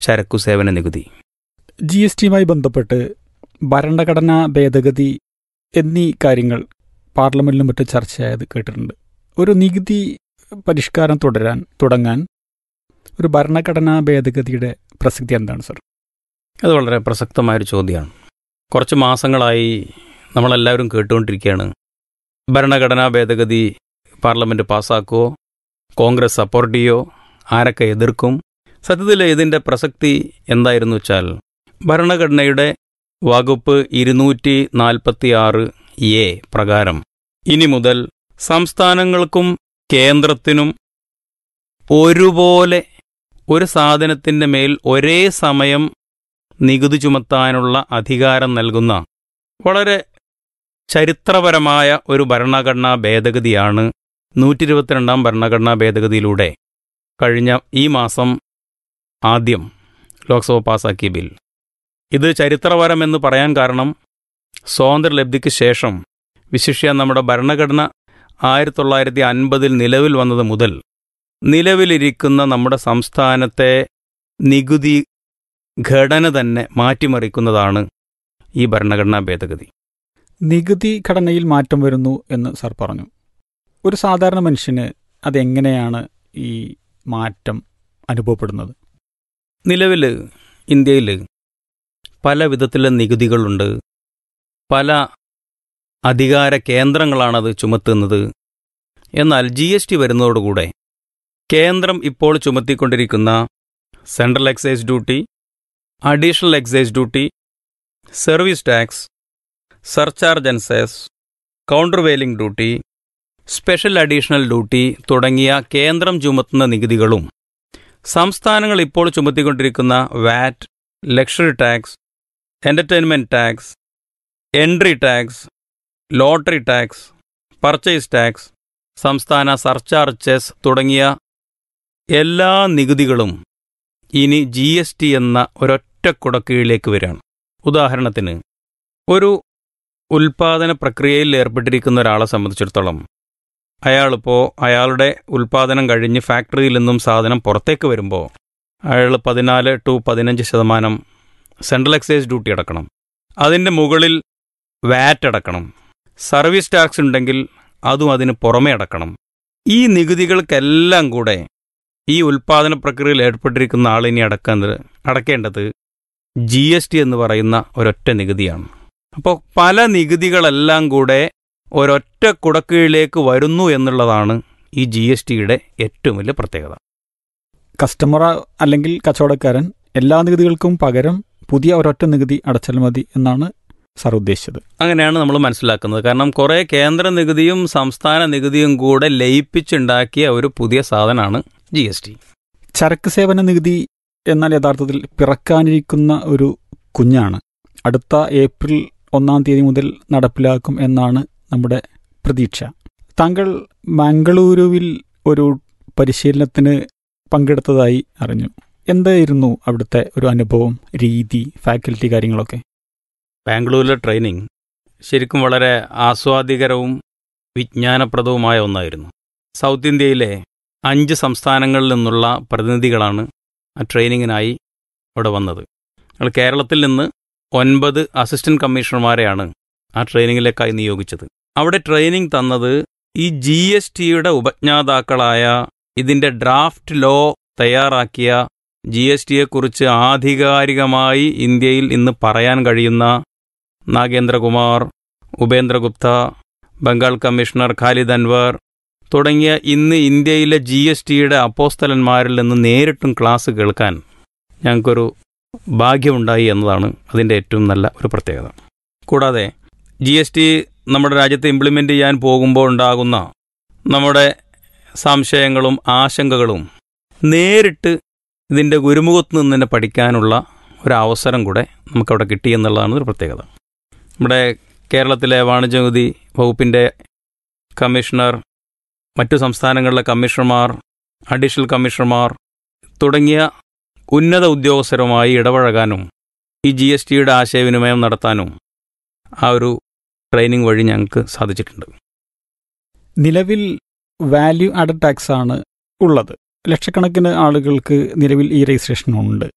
ചരക്കു സേവന നികുതി ജി എസ് ടിയുമായി ബന്ധപ്പെട്ട് ഭരണഘടനാ ഭേദഗതി എന്നീ കാര്യങ്ങൾ പാർലമെന്റിലും മറ്റും ചർച്ചയായത് കേട്ടിട്ടുണ്ട് ഒരു നികുതി പരിഷ്കാരം തുടരാൻ തുടങ്ങാൻ ഒരു ഭരണഘടനാ ഭേദഗതിയുടെ പ്രസക്തി എന്താണ് സർ അത് വളരെ പ്രസക്തമായൊരു ചോദ്യമാണ് കുറച്ച് മാസങ്ങളായി നമ്മളെല്ലാവരും കേട്ടുകൊണ്ടിരിക്കുകയാണ് ഭരണഘടനാ ഭേദഗതി പാർലമെൻറ്റ് പാസ്സാക്കുമോ കോൺഗ്രസ് സപ്പോർട്ട് ചെയ്യോ ആരൊക്കെ എതിർക്കും സത്യത്തിൽ ഇതിൻ്റെ പ്രസക്തി എന്തായിരുന്നു വെച്ചാൽ ഭരണഘടനയുടെ വകുപ്പ് ഇരുന്നൂറ്റി നാൽപ്പത്തി ആറ് എ പ്രകാരം ഇനി മുതൽ സംസ്ഥാനങ്ങൾക്കും കേന്ദ്രത്തിനും ഒരുപോലെ ഒരു സാധനത്തിൻ്റെ മേൽ ഒരേ സമയം നികുതി ചുമത്താനുള്ള അധികാരം നൽകുന്ന വളരെ ചരിത്രപരമായ ഒരു ഭരണഘടനാ ഭേദഗതിയാണ് നൂറ്റി ഇരുപത്തിരണ്ടാം ഭരണഘടനാ ഭേദഗതിയിലൂടെ കഴിഞ്ഞ ഈ മാസം ആദ്യം ലോക്സഭ പാസാക്കിയ ബിൽ ഇത് ചരിത്രപരമെന്ന് പറയാൻ കാരണം സ്വാതന്ത്ര്യലബ്ധിക്ക് ശേഷം വിശിഷ്യ നമ്മുടെ ഭരണഘടന ആയിരത്തി തൊള്ളായിരത്തി അൻപതിൽ നിലവിൽ വന്നത് മുതൽ നിലവിലിരിക്കുന്ന നമ്മുടെ സംസ്ഥാനത്തെ നികുതി ഘടന തന്നെ മാറ്റിമറിക്കുന്നതാണ് ഈ ഭരണഘടനാ ഭേദഗതി നികുതി ഘടനയിൽ മാറ്റം വരുന്നു എന്ന് സർ പറഞ്ഞു ഒരു സാധാരണ മനുഷ്യന് അതെങ്ങനെയാണ് ഈ മാറ്റം അനുഭവപ്പെടുന്നത് നിലവിൽ ഇന്ത്യയിൽ പല വിധത്തിലുള്ള നികുതികളുണ്ട് പല അധികാര കേന്ദ്രങ്ങളാണത് ചുമത്തുന്നത് എന്നാൽ ജി എസ് ടി വരുന്നതോടുകൂടെ കേന്ദ്രം ഇപ്പോൾ ചുമത്തിക്കൊണ്ടിരിക്കുന്ന central excise duty additional excise duty service tax surcharge and cess countervailing duty special additional duty തുടങ്ങിയ കേന്ദ്രം ചുമത്തുന്ന നികുതികളും സംസ്ഥാനങ്ങൾ ഇപ്പോൾ ചുമത്തിക്കൊണ്ടിരിക്കുന്ന VAT luxury tax entertainment tax entry tax lottery tax purchase tax സംസ്ഥാന സർചാർജ് സെസ് തുടങ്ങിയ എല്ലാ നികുതികളും ഇനി ജി എസ് ടി എന്ന ഒരൊറ്റ കുടക്കീഴിലേക്ക് വരികയാണ് ഉദാഹരണത്തിന് ഒരു ഉൽപാദന പ്രക്രിയയിൽ ഏർപ്പെട്ടിരിക്കുന്ന ഒരാളെ സംബന്ധിച്ചിടത്തോളം അയാളിപ്പോൾ അയാളുടെ ഉൽപാദനം കഴിഞ്ഞ് ഫാക്ടറിയിൽ നിന്നും സാധനം പുറത്തേക്ക് വരുമ്പോൾ അയാൾ പതിനാല് ടു പതിനഞ്ച് ശതമാനം സെൻട്രൽ എക്സൈസ് ഡ്യൂട്ടി അടക്കണം അതിൻ്റെ മുകളിൽ വാറ്റ് അടക്കണം സർവീസ് ടാക്സ് ഉണ്ടെങ്കിൽ അതും അതിന് പുറമേ അടക്കണം ഈ നികുതികൾക്കെല്ലാം കൂടെ ഈ ഉൽപാദന പ്രക്രിയയിൽ ഏർപ്പെട്ടിരിക്കുന്ന ആളിനി അടക്കുന്നത് അടക്കേണ്ടത് ജി എസ് ടി എന്ന് പറയുന്ന ഒരൊറ്റ നികുതിയാണ് അപ്പോൾ പല നികുതികളെല്ലാം കൂടെ ഒരൊറ്റ കുടക്കീഴിലേക്ക് വരുന്നു എന്നുള്ളതാണ് ഈ ജി എസ് ടിയുടെ ഏറ്റവും വലിയ പ്രത്യേകത കസ്റ്റമർ അല്ലെങ്കിൽ കച്ചവടക്കാരൻ എല്ലാ നികുതികൾക്കും പകരം പുതിയ ഒരൊറ്റ നികുതി അടച്ചാൽ മതി എന്നാണ് സാർ ഉദ്ദേശിച്ചത് അങ്ങനെയാണ് നമ്മൾ മനസ്സിലാക്കുന്നത് കാരണം കുറേ കേന്ദ്ര നികുതിയും സംസ്ഥാന നികുതിയും കൂടെ ലയിപ്പിച്ചുണ്ടാക്കിയ ഒരു പുതിയ സാധനമാണ് ജി എസ് ടി ചരക്ക് സേവന നികുതി എന്നാൽ യഥാർത്ഥത്തിൽ പിറക്കാനിരിക്കുന്ന ഒരു കുഞ്ഞാണ് അടുത്ത ഏപ്രിൽ ഒന്നാം തീയതി മുതൽ നടപ്പിലാക്കും എന്നാണ് നമ്മുടെ പ്രതീക്ഷ താങ്കൾ മംഗളൂരുവിൽ ഒരു പരിശീലനത്തിന് പങ്കെടുത്തതായി അറിഞ്ഞു എന്തായിരുന്നു അവിടുത്തെ ഒരു അനുഭവം രീതി ഫാക്കൽറ്റി കാര്യങ്ങളൊക്കെ ബാംഗ്ലൂരിലെ ട്രെയിനിങ് ശരിക്കും വളരെ ആസ്വാദികരവും വിജ്ഞാനപ്രദവുമായ ഒന്നായിരുന്നു സൗത്ത് ഇന്ത്യയിലെ അഞ്ച് സംസ്ഥാനങ്ങളിൽ നിന്നുള്ള പ്രതിനിധികളാണ് ആ ട്രെയിനിങ്ങിനായി അവിടെ വന്നത് ഞങ്ങൾ കേരളത്തിൽ നിന്ന് ഒൻപത് അസിസ്റ്റന്റ് കമ്മീഷണർമാരെയാണ് ആ ട്രെയിനിങ്ങിലേക്കായി നിയോഗിച്ചത് അവിടെ ട്രെയിനിങ് തന്നത് ഈ ജി എസ് ടിയുടെ ഉപജ്ഞാതാക്കളായ ഇതിൻ്റെ ഡ്രാഫ്റ്റ് ലോ തയ്യാറാക്കിയ ജി എസ് ടിയെക്കുറിച്ച് ആധികാരികമായി ഇന്ത്യയിൽ ഇന്ന് പറയാൻ കഴിയുന്ന നാഗേന്ദ്രകുമാർ ഉപേന്ദ്രഗുപ്ത ബംഗാൾ കമ്മീഷണർ ഖാലിദ് അൻവർ തുടങ്ങിയ ഇന്ന് ഇന്ത്യയിലെ ജി എസ് ടിയുടെ അപ്പോസ്തലന്മാരിൽ നിന്ന് നേരിട്ടും ക്ലാസ് കേൾക്കാൻ ഞങ്ങൾക്കൊരു ഭാഗ്യമുണ്ടായി എന്നതാണ് അതിൻ്റെ ഏറ്റവും നല്ല ഒരു പ്രത്യേകത കൂടാതെ ജി എസ് ടി നമ്മുടെ രാജ്യത്ത് ഇംപ്ലിമെൻ്റ് ചെയ്യാൻ പോകുമ്പോൾ ഉണ്ടാകുന്ന നമ്മുടെ സംശയങ്ങളും ആശങ്കകളും നേരിട്ട് ഇതിൻ്റെ ഗുരുമുഖത്ത് നിന്ന് തന്നെ പഠിക്കാനുള്ള ഒരു അവസരം കൂടെ നമുക്കവിടെ കിട്ടി എന്നുള്ളതാണ് ഒരു പ്രത്യേകത നമ്മുടെ കേരളത്തിലെ വാണിജ്യനികുതി വകുപ്പിൻ്റെ കമ്മീഷണർ മറ്റു സംസ്ഥാനങ്ങളിലെ കമ്മീഷണർമാർ അഡീഷണൽ കമ്മീഷണർമാർ തുടങ്ങിയ ഉന്നത ഉദ്യോഗസ്ഥരുമായി ഇടപഴകാനും ഈ ജി എസ് ടിയുടെ ആശയവിനിമയം നടത്താനും ആ ഒരു ട്രെയിനിങ് വഴി ഞങ്ങൾക്ക് സാധിച്ചിട്ടുണ്ട് നിലവിൽ വാല്യൂ ആഡഡ് ടാക്സ് ആണ് ഉള്ളത് ലക്ഷക്കണക്കിന് ആളുകൾക്ക് നിലവിൽ ഈ രജിസ്ട്രേഷൻ ഉണ്ട്